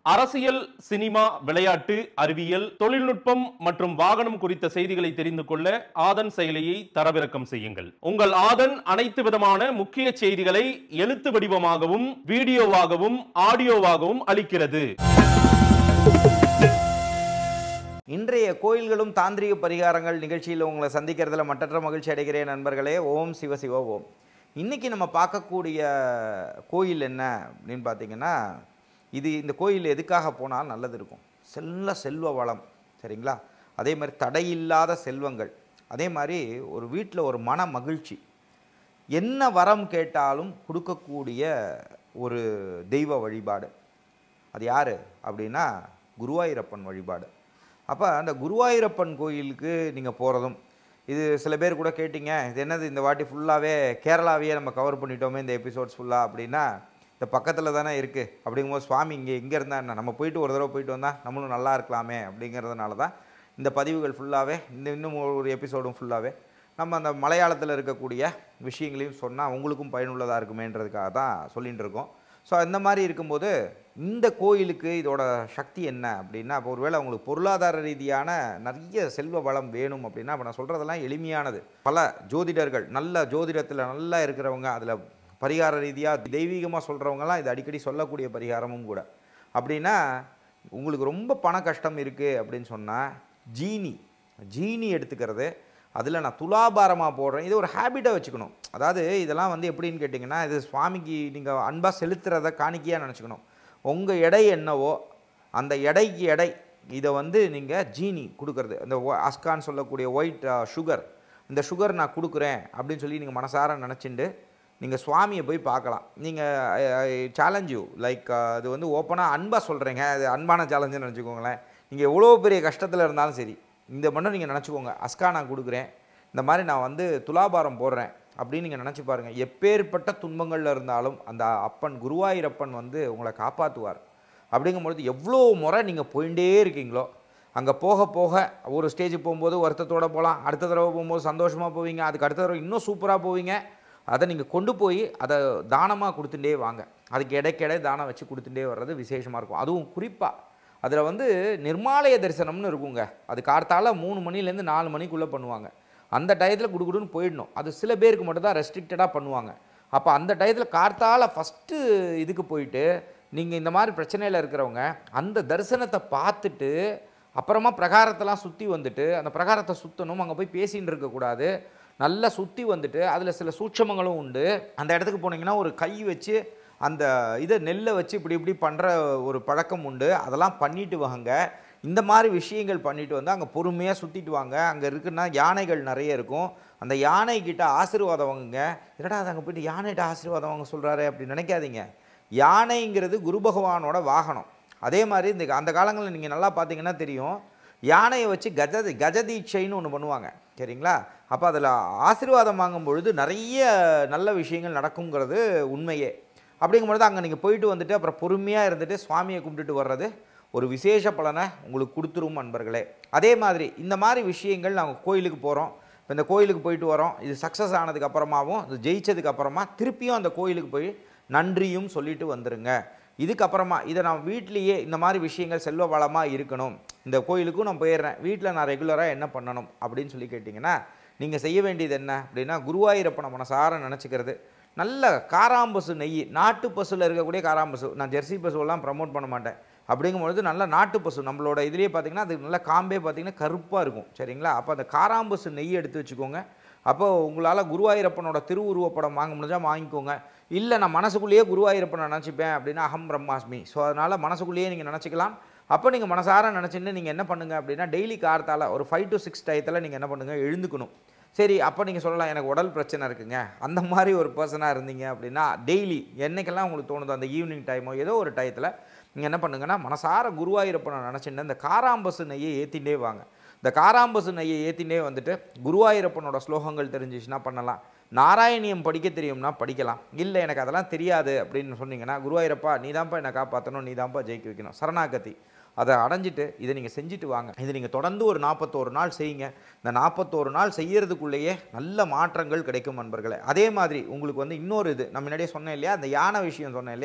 அரசியல் சினிமா விளையாட்டு அறிவியல் தொழில்நுட்பம் மற்றும் வாகனம் குறித்த செய்திகளை தெரிந்து கொள்ள ஆதன் செயலியை தரவிறக்கம் செய்யுங்கள் உங்கள் ஆதன் அனைத்து விதமான முக்கிய செய்திகளை எழுத்து வடிவமாகவும் வீடியோவாகவும் ஆடியோவாகவும் அளிக்கிறது இன்றைய கோயில்களும் தாந்திரிக பரிகாரங்கள் நிகழ்ச்சியில் உங்களை சந்திக்கிறதுல மட்டற்ற மகிழ்ச்சி அடைகிறேன் நண்பர்களே ஓம் சிவ சிவ ஓம் இன்னைக்கு நம்ம பார்க்கக்கூடிய கோயில் என்ன அப்படின்னு பார்த்தீங்கன்னா இது இந்த கோயில் எதுக்காக போனால் நல்லது இருக்கும் செல்ல செல்வ வளம் சரிங்களா அதே மாதிரி தடையில்லாத செல்வங்கள் அதே மாதிரி ஒரு வீட்டில் ஒரு மன மகிழ்ச்சி என்ன வரம் கேட்டாலும் கொடுக்கக்கூடிய ஒரு தெய்வ வழிபாடு அது யார் அப்படின்னா குருவாயூரப்பன் வழிபாடு அப்போ அந்த குருவாயூரப்பன் கோயிலுக்கு நீங்கள் போகிறதும் இது சில பேர் கூட கேட்டிங்க இது என்னது இந்த வாட்டி ஃபுல்லாகவே கேரளாவையே நம்ம கவர் பண்ணிட்டோமே இந்த எபிசோட்ஸ் ஃபுல்லாக அப்படின்னா இந்த பக்கத்தில் தானே இருக்குது அப்படிங்கும்போது சுவாமி இங்கே இங்கே இருந்தால் என்ன நம்ம போயிட்டு ஒரு தடவை போயிட்டு வந்தால் நம்மளும் நல்லா இருக்கலாமே அப்படிங்கிறதுனால தான் இந்த பதிவுகள் ஃபுல்லாகவே இந்த இன்னும் ஒரு எபிசோடும் ஃபுல்லாகவே நம்ம அந்த மலையாளத்தில் இருக்கக்கூடிய விஷயங்களையும் சொன்னால் உங்களுக்கும் பயனுள்ளதாக இருக்குமேன்றதுக்காக தான் சொல்லிகிட்டு இருக்கோம் ஸோ இந்த மாதிரி இருக்கும்போது இந்த கோயிலுக்கு இதோட சக்தி என்ன அப்படின்னா இப்போ ஒருவேளை உங்களுக்கு பொருளாதார ரீதியான நிறைய செல்வ வளம் வேணும் அப்படின்னா இப்போ நான் சொல்கிறதெல்லாம் எளிமையானது பல ஜோதிடர்கள் நல்ல ஜோதிடத்தில் நல்லா இருக்கிறவங்க அதில் பரிகார ரீதியாக தெய்வீகமாக சொல்கிறவங்கலாம் இது அடிக்கடி சொல்லக்கூடிய பரிகாரமும் கூட அப்படின்னா உங்களுக்கு ரொம்ப பண கஷ்டம் இருக்குது அப்படின்னு சொன்னால் ஜீனி ஜீனி எடுத்துக்கிறது அதில் நான் துலாபாரமாக போடுறேன் இது ஒரு ஹேபிட்டாக வச்சுக்கணும் அதாவது இதெல்லாம் வந்து எப்படின்னு கேட்டிங்கன்னா இது சுவாமிக்கு நீங்கள் அன்பாக செலுத்துறத காணிக்கையாக நினச்சிக்கணும் உங்கள் எடை என்னவோ அந்த எடைக்கு எடை இதை வந்து நீங்கள் ஜீனி கொடுக்கறது இந்த ஒ- அஸ்கான்னு சொல்லக்கூடிய ஒயிட் சுகர் இந்த சுகர் நான் கொடுக்குறேன் அப்படின்னு சொல்லி நீங்கள் மனசார நினச்சிண்டு நீங்கள் சுவாமியை போய் பார்க்கலாம் நீங்கள் சேலஞ்ச் யூ லைக் அது வந்து ஓப்பனாக அன்பாக சொல்கிறேங்க அது அன்பான சேலஞ்சுன்னு நினச்சிக்கோங்களேன் நீங்கள் எவ்வளோ பெரிய கஷ்டத்தில் இருந்தாலும் சரி இந்த மட்டும் நீங்கள் நினச்சிக்கோங்க அஸ்கா நான் கொடுக்குறேன் இந்த மாதிரி நான் வந்து துலாபாரம் போடுறேன் அப்படின்னு நீங்கள் நினச்சி பாருங்கள் எப்பேற்பட்ட துன்பங்களில் இருந்தாலும் அந்த அப்பன் குருவாயூரப்பன் வந்து உங்களை காப்பாற்றுவார் அப்படிங்கும்பொழுது எவ்வளோ முறை நீங்கள் போயிட்டே இருக்கீங்களோ அங்கே போக போக ஒரு ஸ்டேஜ் போகும்போது வருத்தத்தோடு போகலாம் அடுத்த தடவை போகும்போது சந்தோஷமாக போவீங்க அதுக்கு அடுத்த தடவை இன்னும் சூப்பராக போவீங்க அதை நீங்கள் கொண்டு போய் அதை தானமாக கொடுத்துட்டே வாங்க அதுக்கு இடைக்கிடை தானம் வச்சு கொடுத்துட்டே வர்றது விசேஷமாக இருக்கும் அதுவும் குறிப்பாக அதில் வந்து நிர்மாலய தரிசனம்னு இருக்குங்க அது கார்த்தால மூணு மணிலேருந்து நாலு மணிக்குள்ளே பண்ணுவாங்க அந்த டயத்தில் குடுகுடுன்னு போயிடணும் அது சில பேருக்கு மட்டும் தான் ரெஸ்ட்ரிக்டடாக பண்ணுவாங்க அப்போ அந்த டயத்தில் கார்த்தால ஃபஸ்ட்டு இதுக்கு போயிட்டு நீங்கள் இந்த மாதிரி பிரச்சனையில் இருக்கிறவங்க அந்த தரிசனத்தை பார்த்துட்டு அப்புறமா பிரகாரத்தெல்லாம் சுற்றி வந்துட்டு அந்த பிரகாரத்தை சுற்றணும் அங்கே போய் பேசின்னு இருக்கக்கூடாது நல்லா சுற்றி வந்துட்டு அதில் சில சூட்சமங்களும் உண்டு அந்த இடத்துக்கு போனீங்கன்னா ஒரு கை வச்சு அந்த இதை நெல்லை வச்சு இப்படி இப்படி பண்ணுற ஒரு பழக்கம் உண்டு அதெல்லாம் பண்ணிட்டு வாங்க இந்த மாதிரி விஷயங்கள் பண்ணிட்டு வந்து அங்கே பொறுமையாக சுற்றிட்டு வாங்க அங்கே இருக்குன்னா யானைகள் நிறைய இருக்கும் அந்த யானை கிட்ட ஆசீர்வாதம் வாங்குங்க என்னடா அது அங்கே போயிட்டு யானைகிட்ட ஆசீர்வாதம் வாங்க சொல்கிறாரு அப்படி நினைக்காதீங்க யானைங்கிறது குரு பகவானோட வாகனம் அதே மாதிரி இந்த அந்த காலங்களில் நீங்கள் நல்லா பார்த்தீங்கன்னா தெரியும் யானையை வச்சு கஜ கஜதீட்சைன்னு ஒன்று பண்ணுவாங்க சரிங்களா அப்போ அதில் ஆசீர்வாதம் வாங்கும் பொழுது நிறைய நல்ல விஷயங்கள் நடக்குங்கிறது உண்மையே அப்படிங்கும்பொழுது அங்கே நீங்கள் போயிட்டு வந்துட்டு அப்புறம் பொறுமையாக இருந்துட்டு சுவாமியை கும்பிட்டுட்டு வர்றது ஒரு விசேஷ பலனை உங்களுக்கு கொடுத்துரும் நண்பர்களே அதே மாதிரி இந்த மாதிரி விஷயங்கள் நாங்கள் கோயிலுக்கு போகிறோம் இப்போ இந்த கோயிலுக்கு போயிட்டு வரோம் இது சக்ஸஸ் ஆனதுக்கு அப்புறமாவும் இது ஜெயிச்சதுக்கு அப்புறமா திருப்பியும் அந்த கோயிலுக்கு போய் நன்றியும் சொல்லிட்டு வந்துருங்க இதுக்கப்புறமா இதை நான் வீட்லேயே இந்த மாதிரி விஷயங்கள் செல்வ வளமாக இருக்கணும் இந்த கோயிலுக்கும் நான் போயிடுறேன் வீட்டில் நான் ரெகுலராக என்ன பண்ணணும் அப்படின்னு சொல்லி கேட்டிங்கன்னா நீங்கள் செய்ய வேண்டியது என்ன அப்படின்னா குருவாயூரப்பனை மனசார நினச்சிக்கிறது நல்ல காராம்பசு நெய் நாட்டு பசுவில் இருக்கக்கூடிய காராம்பசு நான் ஜெர்சி பசுவெல்லாம் ப்ரமோட் பண்ண மாட்டேன் அப்படிங்கும்பொழுது நல்ல நாட்டு பசு நம்மளோட இதுலேயே பார்த்தீங்கன்னா அது நல்ல காம்பே பார்த்தீங்கன்னா கருப்பாக இருக்கும் சரிங்களா அப்போ அந்த காராம்பசு நெய் எடுத்து வச்சுக்கோங்க அப்போ உங்களால் குருவாயூரப்பனோட திருவுருவப்படம் வாங்க முடிஞ்சால் வாங்கிக்கோங்க இல்லை நான் மனசுக்குள்ளேயே குருவாயூரப்பனை நினச்சிப்பேன் அப்படின்னா அகம் பிரம்மாஸ்மி ஸோ அதனால் மனசுக்குள்ளேயே நீங்கள் நினச்சிக்கலாம் அப்போ நீங்கள் மனசார நினச்சிட்டு நீங்கள் என்ன பண்ணுங்க அப்படின்னா டெய்லி கார்த்தால ஒரு ஃபைவ் டு சிக்ஸ் டயத்தில் நீங்கள் என்ன பண்ணுங்கள் எழுந்துக்கணும் சரி அப்போ நீங்கள் சொல்லலாம் எனக்கு உடல் பிரச்சனை இருக்குங்க அந்த மாதிரி ஒரு பர்சனாக இருந்தீங்க அப்படின்னா டெய்லி என்னைக்கெல்லாம் உங்களுக்கு தோணுதோ அந்த ஈவினிங் டைமோ ஏதோ ஒரு டயத்தில் நீங்கள் என்ன பண்ணுங்கன்னா மனசார குருவாயூரப்பனை நினச்சிட்டு இந்த காராம்பசு நெய்யை ஏற்றிண்டே வாங்க இந்த காராம்பசு நெய்யை ஏற்றிண்டே வந்துட்டு குருவாயூரப்பனோட ஸ்லோகங்கள் தெரிஞ்சிச்சுன்னா பண்ணலாம் நாராயணியம் படிக்க தெரியும்னா படிக்கலாம் இல்லை எனக்கு அதெல்லாம் தெரியாது அப்படின்னு சொன்னீங்கன்னா குருவாயூரப்பா நீ தான்ப்பா என்னை காப்பாற்றணும் நீ தான்ப்பா ஜெயிக்க வைக்கணும் சரணாகதி அதை அடைஞ்சிட்டு இதை நீங்கள் செஞ்சுட்டு வாங்க இதை நீங்கள் தொடர்ந்து ஒரு நாற்பத்தோரு நாள் செய்யுங்க இந்த நாற்பத்தோரு நாள் செய்யறதுக்குள்ளேயே நல்ல மாற்றங்கள் கிடைக்கும் நண்பர்களே அதே மாதிரி உங்களுக்கு வந்து இன்னொரு இது நான் முன்னாடியே சொன்னேன் இல்லையா அந்த யானை விஷயம் சொன்னேன் இல்லையா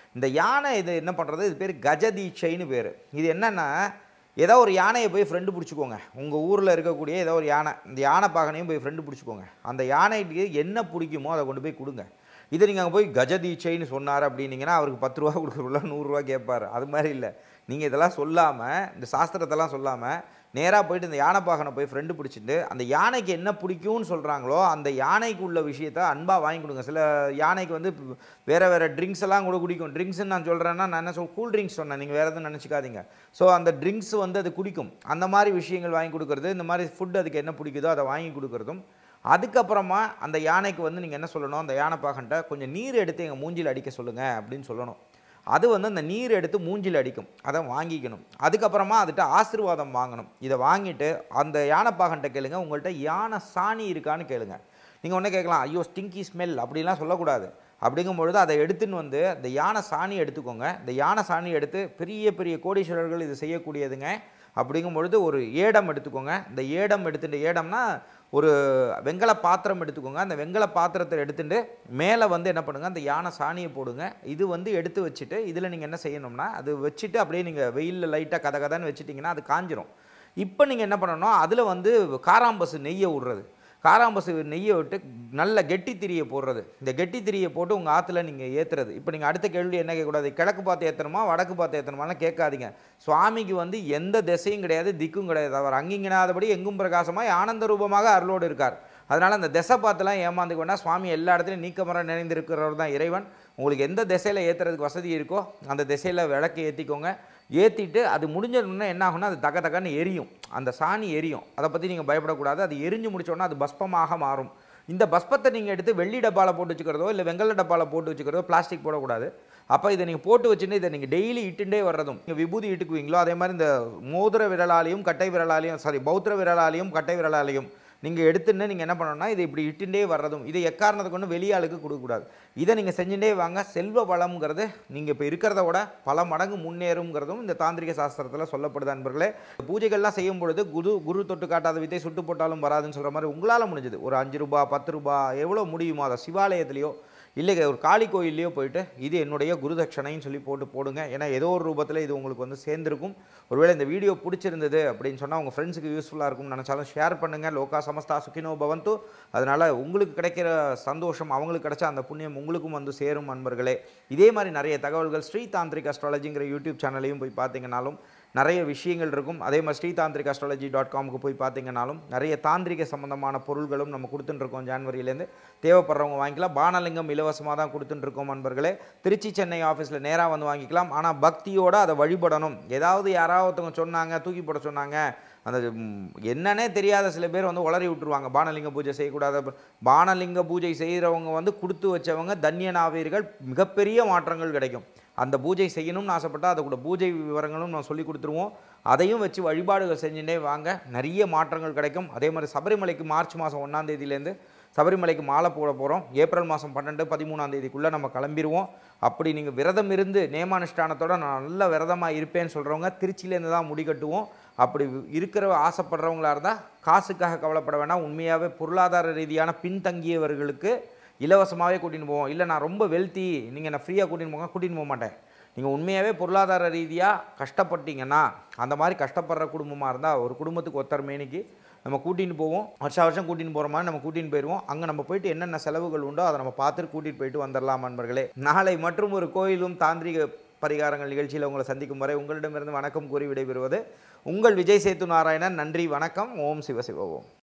இந்த யானை இது என்ன பண்ணுறது இது பேர் கஜதீட்சைன்னு பேர் இது என்னென்னா ஏதோ ஒரு யானையை போய் ஃப்ரெண்டு பிடிச்சிக்கோங்க உங்கள் ஊரில் இருக்கக்கூடிய ஏதோ ஒரு யானை இந்த யானை பாகனையும் போய் ஃப்ரெண்டு பிடிச்சிக்கோங்க அந்த யானைக்கு என்ன பிடிக்குமோ அதை கொண்டு போய் கொடுங்க இதை நீங்கள் அங்கே போய் கஜதீட்சைன்னு சொன்னார் அப்படின்னீங்கன்னா அவருக்கு பத்து ரூபா கொடுக்குறதுல நூறுரூவா கேட்பார் அது மாதிரி இல்லை நீங்கள் இதெல்லாம் சொல்லாமல் இந்த சாஸ்திரத்தெல்லாம் சொல்லாமல் நேராக போயிட்டு இந்த யானை பாகனை போய் ஃப்ரெண்டு பிடிச்சிட்டு அந்த யானைக்கு என்ன பிடிக்கும்னு சொல்கிறாங்களோ அந்த யானைக்கு உள்ள விஷயத்த அன்பாக வாங்கி கொடுங்க சில யானைக்கு வந்து வேறு வேறு ட்ரிங்க்ஸ் எல்லாம் கூட குடிக்கும் ட்ரிங்க்ஸ்னு நான் சொல்கிறேன்னா நான் என்ன சொல் கூல் ட்ரிங்க்ஸ் சொன்னேன் நீங்கள் வேறு எதுவும் நினச்சிக்காதீங்க ஸோ அந்த ட்ரிங்க்ஸ் வந்து அது குடிக்கும் அந்த மாதிரி விஷயங்கள் வாங்கி கொடுக்குறது இந்த மாதிரி ஃபுட் அதுக்கு என்ன பிடிக்குதோ அதை வாங்கி கொடுக்குறதும் அதுக்கப்புறமா அந்த யானைக்கு வந்து நீங்கள் என்ன சொல்லணும் அந்த யானை பாகன்ட்ட கொஞ்சம் நீர் எடுத்து எங்கள் மூஞ்சில் அடிக்க சொல்லுங்கள் அப்படின்னு சொல்லணும் அது வந்து அந்த நீர் எடுத்து மூஞ்சில் அடிக்கும் அதை வாங்கிக்கணும் அதுக்கப்புறமா அதுகிட்ட ஆசீர்வாதம் வாங்கணும் இதை வாங்கிட்டு அந்த யானை பாகன்ட்ட கேளுங்க உங்கள்கிட்ட யானை சாணி இருக்கான்னு கேளுங்க நீங்கள் ஒன்றே கேட்கலாம் ஐயோ ஸ்டிங்கி ஸ்மெல் அப்படிலாம் சொல்லக்கூடாது அப்படிங்கும்பொழுது அதை எடுத்துன்னு வந்து இந்த யானை சாணி எடுத்துக்கோங்க இந்த யானை சாணி எடுத்து பெரிய பெரிய கோடீஸ்வரர்கள் இது செய்யக்கூடியதுங்க அப்படிங்கும் பொழுது ஒரு ஏடம் எடுத்துக்கோங்க இந்த ஏடம் எடுத்துட்டு ஏடம்னா ஒரு வெங்கல பாத்திரம் எடுத்துக்கோங்க அந்த வெங்கல பாத்திரத்தை எடுத்துட்டு மேலே வந்து என்ன பண்ணுங்க அந்த யானை சாணியை போடுங்க இது வந்து எடுத்து வச்சுட்டு இதில் நீங்கள் என்ன செய்யணும்னா அது வச்சுட்டு அப்படியே நீங்கள் வெயிலில் லைட்டாக கதை கதைன்னு வச்சுட்டிங்கன்னா அது காஞ்சிரும் இப்போ நீங்கள் என்ன பண்ணணும் அதில் வந்து காராம்பசு நெய்யை விடுறது காராம்பசு நெய்யை விட்டு நல்ல கெட்டி திரியை போடுறது இந்த கெட்டி திரியை போட்டு உங்கள் ஆற்றுல நீங்கள் ஏற்றுறது இப்போ நீங்கள் அடுத்த கேள்வி என்ன கேட்கக்கூடாது கிழக்கு பார்த்து ஏற்றணுமா வடக்கு பார்த்து ஏற்றணுமாலாம் கேட்காதீங்க சுவாமிக்கு வந்து எந்த திசையும் கிடையாது திக்கும் கிடையாது அவர் அங்கிங்கனாதபடி எங்கும் பிரகாசமாக ஆனந்த ரூபமாக அருளோடு இருக்கார் அதனால் அந்த திசை பார்த்துலாம் ஏமாந்துக்க வேண்டாம் சுவாமி எல்லா இடத்துலையும் நீக்கமர நிறைந்திருக்கிறவர் தான் இறைவன் உங்களுக்கு எந்த திசையில் ஏற்றுறதுக்கு வசதி இருக்கோ அந்த திசையில் விளக்கு ஏற்றிக்கோங்க ஏற்றிட்டு அது முடிஞ்சதுன்னா என்ன ஆகும்னா அது தக தகன்னு எரியும் அந்த சாணி எரியும் அதை பற்றி நீங்கள் பயப்படக்கூடாது அது எரிஞ்சு முடிச்சோன்னா அது பஸ்பமாக மாறும் இந்த பஸ்பத்தை நீங்கள் எடுத்து வெள்ளி டப்பாவில் போட்டு வச்சுக்கிறதோ இல்லை வெங்கல டப்பாவில் போட்டு வச்சுக்கிறதோ பிளாஸ்டிக் போடக்கூடாது அப்போ இதை நீங்கள் போட்டு வச்சுட்டு இதை நீங்கள் டெய்லி இட்டுண்டே வர்றதும் நீங்கள் விபூதி இட்டுக்குவீங்களோ அதே மாதிரி இந்த மோதிர விரலாலையும் கட்டை விரலாலையும் சாரி பௌத்திர விரலாலையும் கட்டை விரலாலையும் நீங்கள் எடுத்துன்னு நீங்கள் என்ன பண்ணணும்னா இதை இப்படி இட்டுண்டே வர்றதும் இதை எக்காரணத்தை கொண்டு வெளியாளுக்கு கொடுக்கக்கூடாது இதை நீங்கள் செஞ்சுட்டே வாங்க செல்வ வளம்ங்கிறது நீங்கள் இப்போ இருக்கிறத விட பல மடங்கு முன்னேறுங்கிறதும் இந்த தாந்திரிக சாஸ்திரத்தில் சொல்லப்படுது அன்பர்களே பூஜைகள்லாம் செய்யும் பொழுது குரு குரு தொட்டு காட்டாத வித்தை சுட்டு போட்டாலும் வராதுன்னு சொல்கிற மாதிரி உங்களால் முடிஞ்சது ஒரு அஞ்சு ரூபா பத்து ரூபா எவ்வளோ முடியுமோ அதை சிவாலயத்துலேயோ இல்லை ஒரு காளி கோயில்லையோ போயிட்டு இது என்னுடைய குருதட்சணைன்னு சொல்லி போட்டு போடுங்க ஏன்னா ஏதோ ஒரு ரூபத்தில் இது உங்களுக்கு வந்து சேர்ந்துருக்கும் ஒருவேளை இந்த வீடியோ பிடிச்சிருந்தது அப்படின்னு சொன்னால் உங்கள் ஃப்ரெண்ட்ஸுக்கு யூஸ்ஃபுல்லாக இருக்கும்னு நினச்சாலும் ஷேர் பண்ணுங்கள் லோகா சமஸ்தா சுகினோ பவந்து அதனால் உங்களுக்கு கிடைக்கிற சந்தோஷம் அவங்களுக்கு கிடைச்ச அந்த புண்ணியம் உங்களுக்கும் வந்து சேரும் அன்பர்களே இதே மாதிரி நிறைய தகவல்கள் ஸ்ரீ தாந்திரிக் அஸ்ட்ராலஜிங்கிற யூடியூப் சேனலையும் போய் பார்த்தீங்கன்னாலும் நிறைய விஷயங்கள் இருக்கும் அதே மாதிரி ஸ்ரீ தாந்திரிக் அஸ்ட்ராலஜி டாட் காமுக்கு போய் பார்த்தீங்கன்னாலும் நிறைய தாந்திரிக சம்பந்தமான பொருள்களும் நம்ம கொடுத்துட்டுருக்கோம் ஜான்வரியிலேருந்து தேவைப்படுறவங்க வாங்கிக்கலாம் பானலிங்கம் இலவசமாக தான் கொடுத்துட்டுருக்கோம் நண்பர்களே திருச்சி சென்னை ஆஃபீஸில் நேராக வந்து வாங்கிக்கலாம் ஆனால் பக்தியோட அதை வழிபடணும் ஏதாவது யாராவது ஒருத்தவங்க சொன்னாங்க தூக்கி போட சொன்னாங்க அந்த ம், என்னன்னே தெரியாத சில பேர் வந்து உளறி விட்டுருவாங்க பானலிங்க பூஜை செய்யக்கூடாது அப்ப- பானலிங்க பூஜை செய்கிறவங்க வந்து கொடுத்து வச்சவங்க தன்யனாவீர்கள் மிகப்பெரிய மாற்றங்கள் கிடைக்கும் அந்த பூஜை செய்யணும்னு ஆசைப்பட்டால் அதை கூட பூஜை விவரங்களும் நான் சொல்லி கொடுத்துருவோம் அதையும் வச்சு வழிபாடுகள் செஞ்சுட்டே வாங்க நிறைய மாற்றங்கள் கிடைக்கும் அதே மாதிரி சபரிமலைக்கு மார்ச் மாதம் ஒன்றாம் தேதியிலேருந்து சபரிமலைக்கு மாலை போட போகிறோம் ஏப்ரல் மாதம் பன்னெண்டு பதிமூணாம் தேதிக்குள்ளே நம்ம கிளம்பிடுவோம் அப்படி நீங்கள் விரதம் இருந்து நேமானுஷ்டானத்தோட நான் நல்ல விரதமாக இருப்பேன்னு சொல்கிறவங்க திருச்சியிலேருந்து தான் முடிக்கட்டுவோம் அப்படி இருக்கிற ஆசைப்படுறவங்களா இருந்தால் காசுக்காக கவலைப்பட வேணாம் உண்மையாகவே பொருளாதார ரீதியான பின்தங்கியவர்களுக்கு இலவசமாகவே கூட்டின்னு போவோம் இல்லை நான் ரொம்ப வெல்த்தி நீங்கள் நான் ஃப்ரீயாக கூட்டின்னு போங்க கூட்டின்னு போக மாட்டேன் நீங்கள் உண்மையாகவே பொருளாதார ரீதியாக கஷ்டப்பட்டீங்கன்னா அந்த மாதிரி கஷ்டப்படுற குடும்பமாக இருந்தால் ஒரு குடும்பத்துக்கு ஒத்தர் மேனிக்கு நம்ம கூட்டின்னு போவோம் வருஷம் வருஷம் கூட்டின்னு போகிற மாதிரி நம்ம கூட்டின்னு போயிடுவோம் அங்கே நம்ம போயிட்டு என்னென்ன செலவுகள் உண்டோ அதை நம்ம பார்த்துட்டு கூட்டிகிட்டு போயிட்டு வந்துடலாம் நண்பர்களே நாளை மற்றும் ஒரு கோயிலும் தாந்திரிக பரிகாரங்கள் நிகழ்ச்சியில் உங்களை சந்திக்கும் வரை உங்களிடமிருந்து வணக்கம் கூறி விடைபெறுவது உங்கள் விஜய் சேத்து நாராயணன் நன்றி வணக்கம் ஓம் சிவசிவ ஓம்